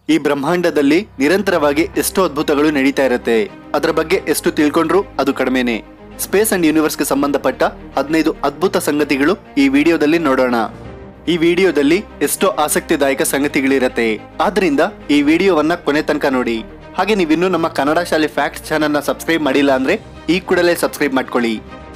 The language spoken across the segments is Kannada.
ಈ ಬ್ರಹ್ಮಾಂಡದಲ್ಲಿ ನಿರಂತರವಾಗಿ ಎಷ್ಟು ಅದ್ಭುತಗಳು ನಡೀತಾ ಇರುತ್ತೆ ಅದರ ಬಗ್ಗೆ ಎಷ್ಟು ತಿಳ್ಕೊಂಡ್ರು ಅದು ಕಡಿಮೆನೆ ಸ್ಪೇಸ್ ಅಂಡ್ ಯೂನಿವರ್ಸ್ಗೆ ಸಂಬಂಧಪಟ್ಟ ಹದಿನೈದು ಅದ್ಭುತ ಸಂಗತಿಗಳು ಈ ವಿಡಿಯೋದಲ್ಲಿ ನೋಡೋಣ ಈ ವಿಡಿಯೋದಲ್ಲಿ ಎಷ್ಟೋ ಆಸಕ್ತಿದಾಯಕ ಸಂಗತಿಗಳಿರತ್ತೆ ಆದ್ರಿಂದ ಈ ವಿಡಿಯೋವನ್ನ ಕೊನೆ ತನಕ ನೋಡಿ ಹಾಗೆ ನೀವಿನ್ನೂ ನಮ್ಮ ಕನ್ನಡ ಶಾಲೆ ಫ್ಯಾಕ್ಟ್ಸ್ ಚಾನಲ್ನ ಸಬ್ಸ್ಕ್ರೈಬ್ ಮಾಡಿಲ್ಲ ಅಂದ್ರೆ ಈ ಕೂಡಲೇ ಸಬ್ಸ್ಕ್ರೈಬ್ ಮಾಡ್ಕೊಳ್ಳಿ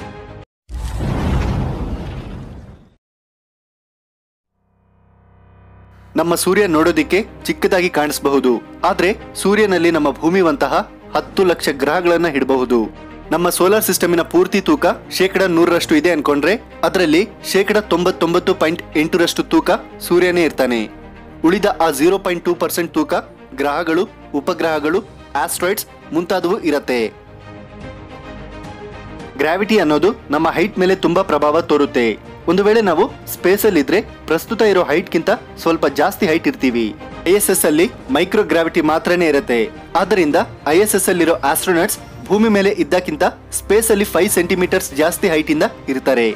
ನಮ್ಮ ಸೂರ್ಯ ನೋಡೋದಿಕ್ಕೆ ಚಿಕ್ಕದಾಗಿ ಕಾಣಿಸಬಹುದು ಆದ್ರೆ ಸೂರ್ಯನಲ್ಲಿ ನಮ್ಮ ಭೂಮಿವಂತಹ ಹತ್ತು ಲಕ್ಷ ಗ್ರಹಗಳನ್ನ ಹಿಡಬಹುದು ನಮ್ಮ ಸೋಲಾರ್ ಸಿಸ್ಟಮಿನ ಪೂರ್ತಿ ತೂಕ ಶೇಕಡ ನೂರರಷ್ಟು ಇದೆ ಅನ್ಕೊಂಡ್ರೆ ಅದರಲ್ಲಿ ಶೇಕಡ ತೊಂಬತ್ತೊಂಬತ್ತು ಪಾಯಿಂಟ್ ಎಂಟರಷ್ಟು ತೂಕ ಸೂರ್ಯನೇ ಇರ್ತಾನೆ ಉಳಿದ ಆ ಜೀರೋ ಪಾಯಿಂಟ್ ಟೂ ಪರ್ಸೆಂಟ್ ತೂಕ ಗ್ರಹಗಳು ಉಪಗ್ರಹಗಳು ಆಸ್ಟ್ರಾಯ್ಡ್ಸ್ ಮುಂತಾದವು ಇರತ್ತೆ ಗ್ರಾವಿಟಿ ಅನ್ನೋದು ನಮ್ಮ ಹೈಟ್ ಮೇಲೆ ತುಂಬಾ ಪ್ರಭಾವ ತೋರುತ್ತೆ ಒಂದು ವೇಳೆ ನಾವು ಸ್ಪೇಸ್ ಅಲ್ಲಿ ಇದ್ರೆ ಪ್ರಸ್ತುತ ಇರೋ ಹೈಟ್ ಗಿಂತ ಸ್ವಲ್ಪ ಜಾಸ್ತಿ ಹೈಟ್ ಇರ್ತೀವಿ ಐ ಎಸ್ ಎಸ್ ಅಲ್ಲಿ ಮೈಕ್ರೋ ಗ್ರಾವಿಟಿ ಮಾತ್ರನೇ ಇರುತ್ತೆ ಆದ್ದರಿಂದ ಐ ಎಸ್ ಎಸ್ ಅಲ್ಲಿರೋ ಆಸ್ಟ್ರೋನಟ್ಸ್ ಭೂಮಿ ಮೇಲೆ ಇದ್ದಕ್ಕಿಂತ ಸ್ಪೇಸ್ ಅಲ್ಲಿ ಫೈವ್ ಸೆಂಟಿಮೀಟರ್ಸ್ ಜಾಸ್ತಿ ಹೈಟ್ ಇಂದ ಇರ್ತಾರೆ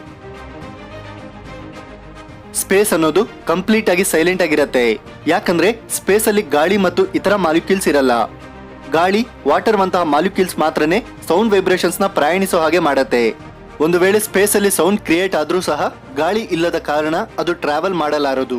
ಸ್ಪೇಸ್ ಅನ್ನೋದು ಕಂಪ್ಲೀಟ್ ಆಗಿ ಸೈಲೆಂಟ್ ಆಗಿರತ್ತೆ ಯಾಕಂದ್ರೆ ಸ್ಪೇಸ್ ಅಲ್ಲಿ ಗಾಳಿ ಮತ್ತು ಇತರ ಮಾಲಿಕ್ಯೂಲ್ಸ್ ಇರಲ್ಲ ಗಾಳಿ ವಾಟರ್ ವಂತಹ ಮಾಲಿಕ್ಯೂಲ್ಸ್ ಮಾತ್ರನೇ ಸೌಂಡ್ ವೈಬ್ರೇಷನ್ಸ್ ನ ಪ್ರಯಾಣಿಸೋ ಹಾಗೆ ಮಾಡತ್ತೆ ಒಂದು ವೇಳೆ ಸ್ಪೇಸ್ ಅಲ್ಲಿ ಸೌಂಡ್ ಕ್ರಿಯೇಟ್ ಆದ್ರೂ ಸಹ ಗಾಳಿ ಇಲ್ಲದ ಕಾರಣ ಅದು ಟ್ರಾವೆಲ್ ಮಾಡಲಾರದು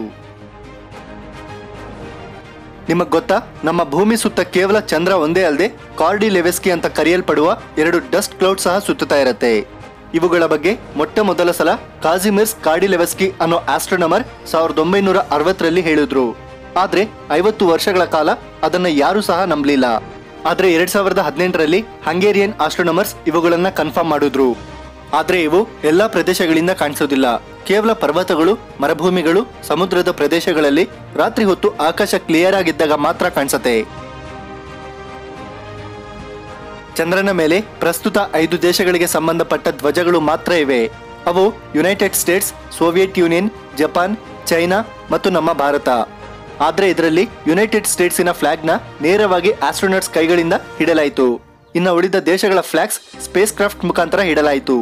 ನಿಮಗ್ ಗೊತ್ತಾ ನಮ್ಮ ಭೂಮಿ ಸುತ್ತ ಕೇವಲ ಚಂದ್ರ ಒಂದೇ ಅಲ್ಲದೆ ಕಾರ್ಡಿ ಲೆವೆಸ್ಕಿ ಅಂತ ಕರೆಯಲ್ಪಡುವ ಎರಡು ಡಸ್ಟ್ ಕ್ಲೌಡ್ ಸಹ ಸುತ್ತುತ್ತಾ ಇರತ್ತೆ ಇವುಗಳ ಬಗ್ಗೆ ಮೊಟ್ಟ ಮೊದಲ ಸಲ ಕಾಜಿಮಿರ್ಸ್ ಕಾರ್ಡಿಲೆವೆಸ್ಕಿ ಅನ್ನೋ ಆಸ್ಟ್ರೋನಮರ್ ಸಾವಿರದ ಒಂಬೈನೂರ ಅರವತ್ತರಲ್ಲಿ ಹೇಳಿದ್ರು ಆದ್ರೆ ಐವತ್ತು ವರ್ಷಗಳ ಕಾಲ ಅದನ್ನ ಯಾರು ಸಹ ನಂಬಲಿಲ್ಲ ಆದ್ರೆ ಎರಡ್ ಸಾವಿರದ ಹದಿನೆಂಟರಲ್ಲಿ ಹಂಗೇರಿಯನ್ ಆಸ್ಟ್ರೋನಮರ್ಸ್ ಇವುಗಳನ್ನ ಕನ್ಫರ್ಮ್ ಮಾಡಿದ್ರು ಆದ್ರೆ ಇವು ಎಲ್ಲಾ ಪ್ರದೇಶಗಳಿಂದ ಕಾಣಿಸೋದಿಲ್ಲ ಕೇವಲ ಪರ್ವತಗಳು ಮರುಭೂಮಿಗಳು ಸಮುದ್ರದ ಪ್ರದೇಶಗಳಲ್ಲಿ ರಾತ್ರಿ ಹೊತ್ತು ಆಕಾಶ ಕ್ಲಿಯರ್ ಆಗಿದ್ದಾಗ ಮಾತ್ರ ಕಾಣಿಸತ್ತೆ ಚಂದ್ರನ ಮೇಲೆ ಪ್ರಸ್ತುತ ಐದು ದೇಶಗಳಿಗೆ ಸಂಬಂಧಪಟ್ಟ ಧ್ವಜಗಳು ಮಾತ್ರ ಇವೆ ಅವು United States Soviet Union Japan China ಮತ್ತು ನಮ್ಮ ಭಾರತ ಆದ್ರೆ ಇದರಲ್ಲಿ ಯುನೈಟೆಡ್ ಸ್ಟೇಟ್ಸಿನ ಫ್ಲಾಗ್ನ ನೇರವಾಗಿ ಆಸ್ಟ್ರೋನಟ್ಸ್ ಕೈಗಳಿಂದ ಹಿಡಲಾಯಿತು ಇನ್ನು ಉಳಿದ ದೇಶಗಳ ಫ್ಲಾಗ್ಸ್ ಸ್ಪೇಸ್ ಕ್ರಾಫ್ಟ್ ಮುಖಾಂತರ ಹಿಡಲಾಯಿತು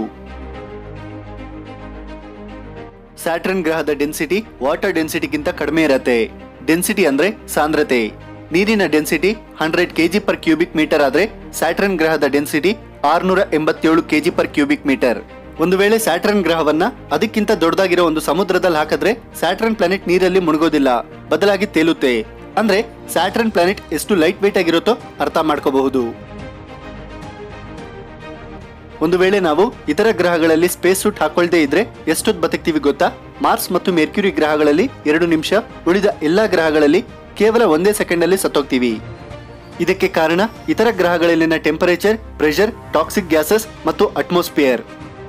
ಸ್ಯಾಟ್ರನ್ ಗ್ರಹದ ಡೆನ್ಸಿಟಿ ವಾಟರ್ ಡೆನ್ಸಿಟಿಗಿಂತ ಕಡಿಮೆ ಇರತ್ತೆ ಡೆನ್ಸಿಟಿ ಅಂದ್ರೆ ಸಾಂದ್ರತೆ ನೀರಿನ density hundred KG per cubic metre ಆದ್ರೆ ಸ್ಯಾಟ್ರನ್ ಗ್ರಹದ ಡೆನ್ಸಿಟಿ ಆರ್ನೂರ ಎಂಬತ್ತೇಳು ಕೆಜಿ ಪರ್ ಕ್ಯೂಬಿಕ್ ಮೀಟರ್ ಒಂದು ವೇಳೆ ಸ್ಯಾಟ್ರನ್ ಗ್ರಹವನ್ನ ಅದಕ್ಕಿಂತ ದೊಡ್ಡದಾಗಿರೋ ಒಂದು ಸಮುದ್ರದಲ್ಲಿ ಹಾಕಿದ್ರೆ ಸ್ಯಾಟ್ರನ್ ಪ್ಲಾನೆಟ್ ನೀರಲ್ಲಿ ಮುಳುಗೋದಿಲ್ಲ ಬದಲಾಗಿ ತೇಲುತ್ತೆ ಅಂದ್ರೆ ಸ್ಯಾಟ್ರನ್ ಪ್ಲಾನೆಟ್ ಎಷ್ಟು ಲೈಟ್ ವೇಟ್ ಆಗಿರುತ್ತೋ ಅರ್ಥ ಮಾಡ್ಕೋಬಹುದು ಒಂದು ವೇಳೆ ನಾವು ಇತರ ಗ್ರಹಗಳಲ್ಲಿ ಸ್ಪೇಸ್ ಸೂಟ್ ಹಾಕೊಳ್ದೇ ಇದ್ರೆ ಎಷ್ಟೊತ್ತು ಬದುಕ್ತೀವಿ ಗೊತ್ತಾ ಮಾರ್ಸ್ ಮತ್ತು ಮೆರ್ಕ್ಯೂರಿ ಗ್ರಹಗಳಲ್ಲಿ ಎರಡು ನಿಮಿಷ ಉಳಿದ ಎಲ್ಲಾ ಗ್ರಹಗಳಲ್ಲಿ ಕೇವಲ ಒಂದೇ ಸೆಕೆಂಡ್ ಅಲ್ಲಿ ಸತ್ತೋಗ್ತೀವಿ ಇದಕ್ಕೆ ಕಾರಣ ಇತರ ಗ್ರಹಗಳಲ್ಲಿನ ಟೆಂಪರೇಚರ್ ಪ್ರೆಷರ್ ಟಾಕ್ಸಿಕ್ ಗ್ಯಾಸಸ್ ಮತ್ತು ಅಟ್ಮಾಸ್ಫಿಯರ್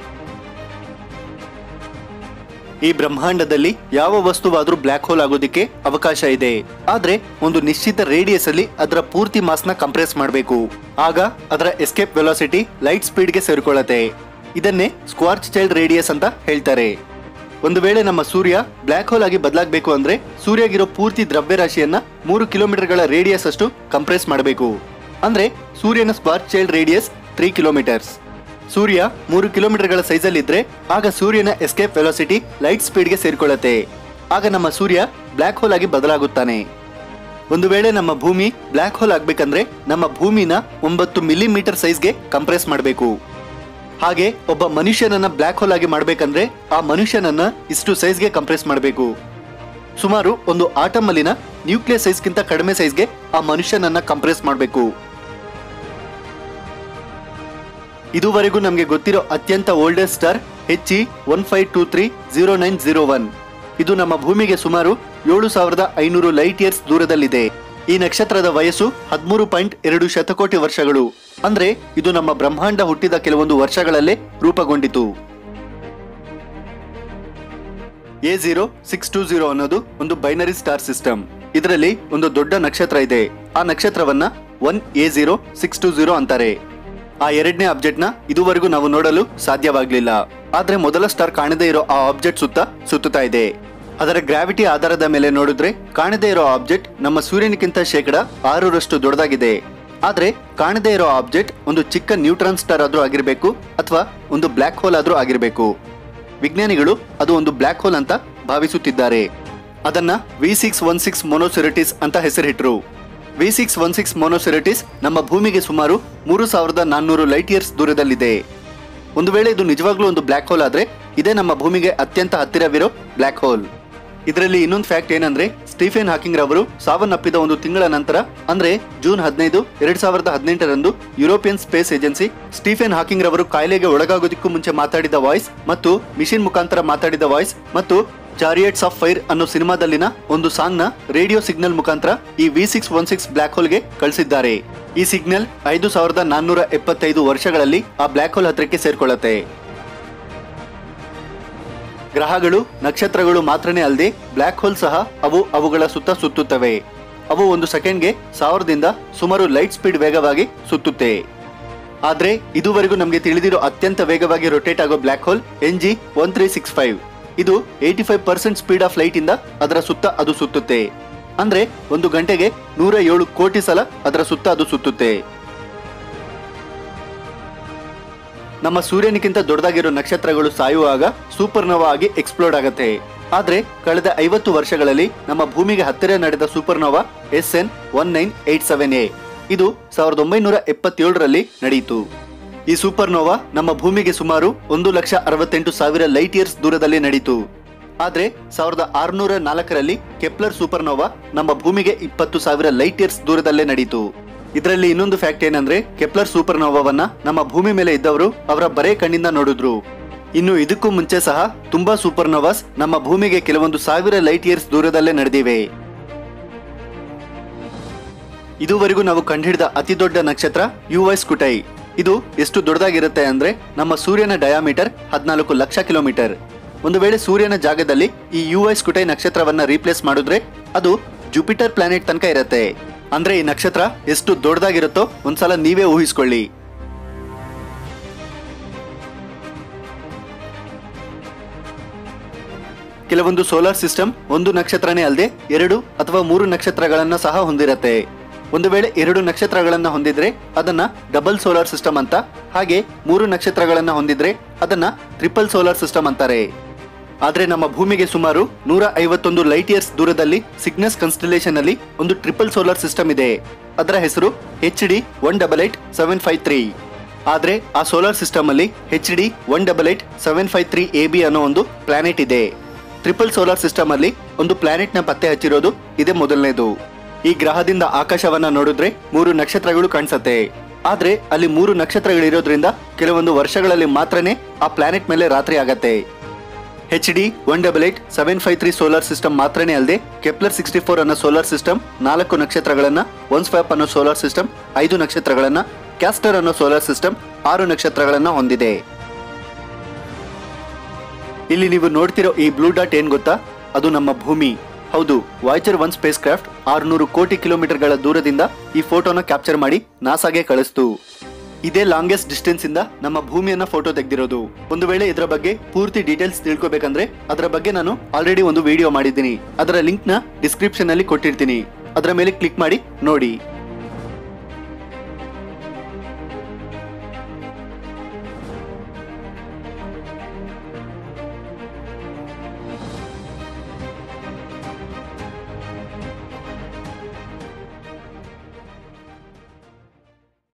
ಈ ಬ್ರಹ್ಮಾಂಡದಲ್ಲಿ ಯಾವ ವಸ್ತುವಾದ್ರೂ ಬ್ಲ್ಯಾಕ್ ಹೋಲ್ ಆಗೋದಿಕ್ಕೆ ಅವಕಾಶ ಇದೆ ಆದ್ರೆ ಒಂದು ನಿಶ್ಚಿತ ರೇಡಿಯಸ್ ಅಲ್ಲಿ ಅದರ ಪೂರ್ತಿ ಮಾಸ್ ನ ಕಂಪ್ರೆಸ್ ಮಾಡಬೇಕು ಆಗ ಅದರ ಎಸ್ಕೇಪ್ ವೆಲಾಸಿಟಿ ಲೈಟ್ ಸ್ಪೀಡ್ ಗೆ ಸೇರಿಕೊಳ್ಳುತ್ತೆ ಇದನ್ನೇ ಸ್ಕ್ವಾರ್ಚ್ ಚೈಲ್ಡ್ ರೇಡಿಯಸ್ ಅಂತ ಹೇಳ್ತಾರೆ ಒಂದು ವೇಳೆ ನಮ್ಮ ಸೂರ್ಯ ಬ್ಲ್ಯಾಕ್ ಹೋಲ್ ಆಗಿ ಬದಲಾಗಬೇಕು ಅಂದ್ರೆ ಸೂರ್ಯಗಿರೋ ಪೂರ್ತಿ ದ್ರವ್ಯರಾಶಿಯನ್ನ ಮೂರು ಕಿಲೋಮೀಟರ್ಗಳ ರೇಡಿಯಸ್ ಅಷ್ಟು ಕಂಪ್ರೆಸ್ ಮಾಡಬೇಕು ಅಂದ್ರೆ ಸೂರ್ಯನ Schwarzschild radius three kilometres ಸೂರ್ಯ ಮೂರು ಕಿಲೋಮೀಟರ್ಗಳ ಸೈಜಲ್ಲಿದ್ರೆ ಆಗ ಸೂರ್ಯನ ಎಸ್ಕೇಪ್ ವೆಲಾಸಿಟಿ ಲೈಟ್ ಸ್ಪೀಡ್ಗೆ ಸೇರಿಕೊಳ್ಳುತ್ತೆ ಆಗ ನಮ್ಮ ಸೂರ್ಯ ಬ್ಲ್ಯಾಕ್ ಹೋಲ್ ಆಗಿ ಬದಲಾಗುತ್ತಾನೆ ಒಂದು ವೇಳೆ ನಮ್ಮ ಭೂಮಿ ಬ್ಲ್ಯಾಕ್ ಹೋಲ್ ಆಗ್ಬೇಕಂದ್ರೆ ನಮ್ಮ ಭೂಮಿನ ಒಂಬತ್ತು ಮಿಲಿಮೀಟರ್ ಸೈಜ್ಗೆ ಕಂಪ್ರೆಸ್ ಮಾಡಬೇಕು ಹಾಗೆ ಒಬ್ಬ ಮನುಷ್ಯನನ್ನ ಬ್ಲ್ಯಾಕ್ ಹೋಲ್ ಆಗಿ ಮಾಡ್ಬೇಕಂದ್ರೆ ಆ ಮನುಷ್ಯನನ್ನ ಇಷ್ಟು ಸೈಜ್ಗೆ ಕಂಪ್ರೆಸ್ ಮಾಡಬೇಕು ಸುಮಾರು ಒಂದು ಆಟಮ್ ಅಲ್ಲಿನ ನ್ಯೂಕ್ಲಿಯಸ್ ಸೈಜ್ಗಿಂತ ಕಡಿಮೆ ಸೈಜ್ಗೆ ಆ ಮನುಷ್ಯನನ್ನ ಕಂಪ್ರೆಸ್ ಮಾಡಬೇಕು ಇದುವರೆಗೂ ನಮಗೆ ಗೊತ್ತಿರೋ ಅತ್ಯಂತ oldest star H one five two three zero nine zero one ಇದು ನಮ್ಮ ಭೂಮಿಗೆ ಸುಮಾರು ಏಳು ಸಾವಿರದ ಐನೂರು ಲೈಟ್ ಇಯರ್ಸ್ ದೂರದಲ್ಲಿದೆ ಈ ನಕ್ಷತ್ರದ ವಯಸ್ಸು ಹದಿಮೂರು ಪಾಯಿಂಟ್ ಎರಡು ಶತಕೋಟಿ ವರ್ಷಗಳು ಅಂದ್ರೆ ಇದು ನಮ್ಮ ಬ್ರಹ್ಮಾಂಡ ಹುಟ್ಟಿದ ಕೆಲವೊಂದು ವರ್ಷಗಳಲ್ಲೇ ರೂಪುಗೊಂಡಿತು A zero six two zero ಅನ್ನೋದು ಒಂದು ಬೈನರಿ ಸ್ಟಾರ್ ಸಿಸ್ಟಮ್ ಇದರಲ್ಲಿ ಒಂದು ದೊಡ್ಡ ನಕ್ಷತ್ರ ಇದೆ ಆ ನಕ್ಷತ್ರವನ್ನ one A zero six two zero ಅಂತಾರೆ ಆ ಎರಡನೇ ಆಬ್ಜೆಕ್ಟ್ ನ ಇದುವರೆಗೂ ನಾವು ನೋಡಲು ಸಾಧ್ಯವಾಗ್ಲಿಲ್ಲ ಆದ್ರೆ ಮೊದಲ ಸ್ಟಾರ್ ಕಾಣದೇ ಇರೋ ಆ ಆಬ್ಜೆಕ್ಟ್ ಸುತ್ತ ಸುತ್ತುತ್ತಾ ಇದೆ ಅದರ ಗ್ರಾವಿಟಿ ಆಧಾರದ ಮೇಲೆ ನೋಡಿದ್ರೆ ಕಾಣದೇ ಇರೋ ಆಬ್ಜೆಕ್ಟ್ ನಮ್ಮ ಸೂರ್ಯನಿಗಿಂತ ಶೇಕಡ ಆರರಷ್ಟು ದೊಡ್ಡದಾಗಿದೆ ಆದ್ರೆ ಕಾಣದೇ ಇರೋ ಆಬ್ಜೆಕ್ಟ್ ಒಂದು ಚಿಕ್ಕ ನ್ಯೂಟ್ರಾನ್ ಸ್ಟಾರ್ ಆದ್ರೂ ಆಗಿರ್ಬೇಕು ಅಥವಾ ಒಂದು ಬ್ಲ್ಯಾಕ್ ಹೋಲ್ ಆದ್ರೂ ಆಗಿರ್ಬೇಕು ವಿಜ್ಞಾನಿಗಳು ಅದು ಒಂದು ಬ್ಲ್ಯಾಕ್ ಹೋಲ್ ಅಂತ ಭಾವಿಸುತ್ತಿದ್ದಾರೆ ಅದನ್ನ V six one six Monocerotis ಅಂತ ಹೆಸರಿಟ್ರು V six one six Monocerotis ನಮ್ಮ ಭೂಮಿಗೆ ಸುಮಾರು ಮೂರು ಸಾವಿರದ ನಾನ್ನೂರು ಲೈಟ್ ಇಯರ್ಸ್ ದೂರದಲ್ಲಿದೆ ಒಂದು ವೇಳೆ ಇದು ನಿಜವಾಗ್ಲೂ ಒಂದು ಬ್ಲ್ಯಾಕ್ ಹೋಲ್ ಆದ್ರೆ ಇದೇ ನಮ್ಮ ಭೂಮಿಗೆ ಅತ್ಯಂತ ಹತ್ತಿರವಿರೋ ಬ್ಲ್ಯಾಕ್ ಹೋಲ್ ಇದರಲ್ಲಿ ಇನ್ನೊಂದು ಫ್ಯಾಕ್ಟ್ ಏನಂದ್ರೆ ಸ್ಟೀಫೆನ್ ಹಾಕಿಂಗ್ ರವರು ಸಾವನ್ನಪ್ಪಿದ ಒಂದು ತಿಂಗಳ ನಂತರ ಅಂದ್ರೆ ಜೂನ್ ಹದಿನೈದು ಎರಡ್ ಸಾವಿರದ ಹದಿನೆಂಟರಂದು European Space Agency Stephen Hawking ರವರು ಕಾಯಿಲೆಗೆ ಒಳಗಾಗೋದಕ್ಕೂ ಮುಂಚೆ ಮಾತಾಡಿದ ವಾಯ್ಸ್ ಮತ್ತು ಮಿಷಿನ್ ಮುಖಾಂತರ ಮಾತಾಡಿದ ವಾಯ್ಸ್ ಮತ್ತು ಚಾರಿಯಟ್ಸ್ ಆಫ್ ಫೈರ್ ಅನ್ನೋ ಸಿನಿಮಾದಲ್ಲಿನ ಒಂದು ಸಾಂಗ್ ನ ರೇಡಿಯೋ ಸಿಗ್ನಲ್ ಮುಖಾಂತರ ಈ V six one six black ಹೋಲ್ಗೆ ಕಳಿಸಿದ್ದಾರೆ ಈ ಸಿಗ್ನಲ್ ಐದು ಸಾವಿರದ ನಾನ್ನೂರ ಎಪ್ಪತ್ತೈದು ವರ್ಷಗಳಲ್ಲಿ ಆ ಬ್ಲಾಕ್ ಹೋಲ್ ಹತ್ರಕ್ಕೆ ಸೇರ್ಕೊಳ್ಳುತ್ತೆ ಗ್ರಹಗಳು ನಕ್ಷತ್ರಗಳು ಮಾತ್ರನೇ ಅಲ್ಲದೆ ಬ್ಲ್ಯಾಕ್ ಹೋಲ್ ಸಹ ಅವು ಅವುಗಳ ಸುತ್ತ ಸುತ್ತುತ್ತವೆ ಅವು ಒಂದು ಸೆಕೆಂಡ್ಗೆ ಸಾವಿರದಿಂದ ಸುಮಾರು ಲೈಟ್ ಸ್ಪೀಡ್ ವೇಗವಾಗಿ ಸುತ್ತುತ್ತೆ ಆದ್ರೆ ಇದುವರೆಗೂ ನಮಗೆ ತಿಳಿದಿರೋ ಅತ್ಯಂತ ವೇಗವಾಗಿ ರೊಟೇಟ್ ಆಗೋ black hole N G one three six five ಇದು eighty five percent speed of light ಇಂದ ಅದರ ಸುತ್ತ ಅದು ಸುತ್ತುತ್ತೆ ಅಂದ್ರೆ ಒಂದು ಗಂಟೆಗೆ ನೂರ ಏಳು ಕೋಟಿ ಸಲ ಅದರ ಸುತ್ತ ಅದು ಸುತ್ತುತ್ತೆ ನಮ್ಮ ಸೂರ್ಯನಿಗಿಂತ ದೊಡ್ಡದಾಗಿರೋ ನಕ್ಷತ್ರಗಳು ಸಾಯುವಾಗ ಸೂಪರ್ನೋವಾ ಆಗಿ ಎಕ್ಸ್ಪ್ಲೋಡ್ ಆಗತ್ತೆ ಆದ್ರೆ ಕಳೆದ ಐವತ್ತು ವರ್ಷಗಳಲ್ಲಿ ನಮ್ಮ ಭೂಮಿಗೆ ಹತ್ತಿರ ನಡೆದ supernova S N one nine eight seven A ಇದು ಸಾವಿರದ ಒಂಬೈನೂರ ಎಪ್ಪತ್ತೇಳರಲ್ಲಿ ನಡೆಯಿತು ಈ ಸೂಪರ್ನೋವಾ ನಮ್ಮ ಭೂಮಿಗೆ ಸುಮಾರು ಒಂದು ಲಕ್ಷ ಅರವತ್ತೆಂಟು ಸಾವಿರ ಲೈಟ್ ಇಯರ್ಸ್ ದೂರದಲ್ಲಿ ನಡೀತು ಆದ್ರೆ ಸಾವಿರದ ಆರುನೂರ ನಾಲ್ಕರಲ್ಲಿ ಕೆಪ್ಲರ್ ಸೂಪರ್ನೋವಾ ನಮ್ಮ ಭೂಮಿಗೆ ಇಪ್ಪತ್ತು ಸಾವಿರ ಲೈಟ್ ಇಯರ್ಸ್ ದೂರದಲ್ಲೇ ನಡೀತು ಇದರಲ್ಲಿ ಇನ್ನೊಂದು ಫ್ಯಾಕ್ಟ್ ಏನಂದ್ರೆ ಕೆಪ್ಲರ್ ಸೂಪರ್ನೋವಾವನ್ನ ನಮ್ಮ ಭೂಮಿ ಮೇಲೆ ಇದ್ದವರು ಅವರ ಬರೇ ಕಣ್ಣಿಂದ ನೋಡಿದ್ರು ಇನ್ನು ಇದಕ್ಕೂ ಮುಂಚೆ ಸಹ ತುಂಬಾ ಸೂಪರ್ನೋವಾಸ್ ನಮ್ಮ ಭೂಮಿಗೆ ಕೆಲವೊಂದು ಸಾವಿರ ಲೈಟ್ ಇಯರ್ಸ್ ದೂರದಲ್ಲೇ ನಡೆದಿವೆ ಇದುವರೆಗೂ ನಾವು ಕಂಡುಹಿಡಿದ ಅತಿ ದೊಡ್ಡ ನಕ್ಷತ್ರ ಯು ವೈ ಸ್ಕುಟೈ ಇದು ಎಷ್ಟು ದೊಡ್ಡದಾಗಿರುತ್ತೆ ಅಂದ್ರೆ ನಮ್ಮ ಸೂರ್ಯನ ಡಯಾಮೀಟರ್ ಹದಿನಾಲ್ಕು ಲಕ್ಷ ಕಿಲೋಮೀಟರ್ ಒಂದು ವೇಳೆ ಸೂರ್ಯನ ಜಾಗದಲ್ಲಿ ಈ ಯು ಐ ಸ್ಕುಟೈ ನಕ್ಷತ್ರವನ್ನ ರೀಪ್ಲೇಸ್ ಮಾಡಿದ್ರೆ ಅದು ಜುಪಿಟರ್ ಪ್ಲಾನೆಟ್ ತನಕ ಇರುತ್ತೆ ಅಂದ್ರೆ ಈ ನಕ್ಷತ್ರ ಎಷ್ಟು ದೊಡ್ಡದಾಗಿರುತ್ತೋ ಒಂದ್ಸಲ ನೀವೇ ಊಹಿಸ್ಕೊಳ್ಳಿ ಕೆಲವೊಂದು ಸೋಲಾರ್ ಸಿಸ್ಟಮ್ ಒಂದು ನಕ್ಷತ್ರನೇ ಅಲ್ಲದೆ ಎರಡು ಅಥವಾ ಮೂರು ನಕ್ಷತ್ರಗಳನ್ನ ಸಹ ಹೊಂದಿರತ್ತೆ ಒಂದು ವೇಳೆ ಎರಡು ನಕ್ಷತ್ರಗಳನ್ನ ಹೊಂದಿದ್ರೆ ಅದನ್ನ ಡಬಲ್ ಸೋಲಾರ್ ಸಿಸ್ಟಮ್ ಅಂತ ಹಾಗೆ ಮೂರು ನಕ್ಷತ್ರಗಳನ್ನ ಹೊಂದಿದ್ರೆ ಅದನ್ನ ಟ್ರಿಪಲ್ ಸೋಲಾರ್ ಸಿಸ್ಟಮ್ ಅಂತಾರೆ ಆದ್ರೆ ನಮ್ಮ ಭೂಮಿಗೆ ಸುಮಾರು ನೂರ ಐವತ್ತೊಂದು ಲೈಟ್ ಇಯರ್ಸ್ ದೂರದಲ್ಲಿ ಸಿಗ್ನಸ್ ಕನ್ಸ್ಟಲೇಷನ್ ಅಲ್ಲಿ ಒಂದು ಟ್ರಿಪಲ್ ಸೋಲಾರ್ ಸಿಸ್ಟಮ್ ಇದೆ ಅದರ ಹೆಸರು H D one double eight seven five three ಆದ್ರೆ ಆ ಸೋಲಾರ್ ಸಿಸ್ಟಮ್ ಅಲ್ಲಿ H D one double eight seven five three A B ಅನ್ನೋ ಒಂದು ಪ್ಲಾನೆಟ್ ಇದೆ ಟ್ರಿಪಲ್ ಸೋಲಾರ್ ಸಿಸ್ಟಮ್ ಅಲ್ಲಿ ಒಂದು ಪ್ಲಾನೆಟ್ ನ ಪತ್ತೆ ಹಚ್ಚಿರೋದು ಇದೇ ಮೊದಲನೇದು ಈ ಗ್ರಹದಿಂದ ಆಕಾಶವನ್ನ ನೋಡಿದ್ರೆ ಮೂರು ನಕ್ಷತ್ರಗಳು ಕಾಣಿಸತ್ತೆ ಆದ್ರೆ ಅಲ್ಲಿ ಮೂರು ನಕ್ಷತ್ರಗಳಿರೋದ್ರಿಂದ ಕೆಲವೊಂದು ವರ್ಷಗಳಲ್ಲಿ ಮಾತ್ರನೇ ಆ ಪ್ಲಾನೆಟ್ ಮೇಲೆ ರಾತ್ರಿ ಆಗತ್ತೆ H D one double eight seven five three solar system ಮಾತ್ರನೇ ಅಲ್ಲದೆ ಕೆಪ್ಲರ್ ಸಿಕ್ಸ್ಟಿ ಫೋರ್ ಅನ್ನೋ ಸೋಲಾರ್ ಸಿಸ್ಟಮ್ ನಾಲ್ಕು ನಕ್ಷತ್ರಗಳನ್ನ ಒನ್ ಸ್ವಾಪ್ ಅನ್ನೋ ಸೋಲಾರ್ ಸಿಸ್ಟಮ್ ಐದು ನಕ್ಷತ್ರಗಳನ್ನ ಕ್ಯಾಸ್ಟರ್ ಅನ್ನೋ ಸೋಲಾರ್ ಸಿಸ್ಟಮ್ ಆರು ನಕ್ಷತ್ರಗಳನ್ನ ಹೊಂದಿದೆ ಇಲ್ಲಿ ನೀವು ನೋಡ್ತಿರೋ ಈ ಬ್ಲೂ ಡಾಟ್ ಏನ್ ಗೊತ್ತಾ ಅದು ನಮ್ಮ ಭೂಮಿ ಹೌದು ವಾಯ್ಚರ್ ಒನ್ ಸ್ಪೇಸ್ ಕ್ರಾಫ್ಟ್ ಆರುನೂರು ಕೋಟಿ ಕಿಲೋಮೀಟರ್ಗಳ ದೂರದಿಂದ ಈ ಫೋಟೋನ ಕ್ಯಾಪ್ಚರ್ ಮಾಡಿ ನಾಸಾಗೆ ಕಳಿಸ್ತು ಇದೇ ಲಾಂಗೆಸ್ಟ್ ಡಿಸ್ಟೆನ್ಸ್ ಇಂದ ನಮ್ಮ ಭೂಮಿಯನ್ನ ಫೋಟೋ ತೆಗೆದಿರೋದು ಒಂದು ವೇಳೆ ಇದರ ಬಗ್ಗೆ ಪೂರ್ತಿ ಡೀಟೇಲ್ಸ್ ತಿಳ್ಕೊಬೇಕಂದ್ರೆ ಅದರ ಬಗ್ಗೆ ನಾನು ಆಲ್ರೆಡಿ ಒಂದು ವಿಡಿಯೋ ಮಾಡಿದ್ದೀನಿ ಅದರ ಲಿಂಕ್ ನ ಡಿಸ್ಕ್ರಿಪ್ಷನ್ ಅಲ್ಲಿ ಕೊಟ್ಟಿರ್ತೀನಿ ಅದರ ಮೇಲೆ ಕ್ಲಿಕ್ ಮಾಡಿ ನೋಡಿ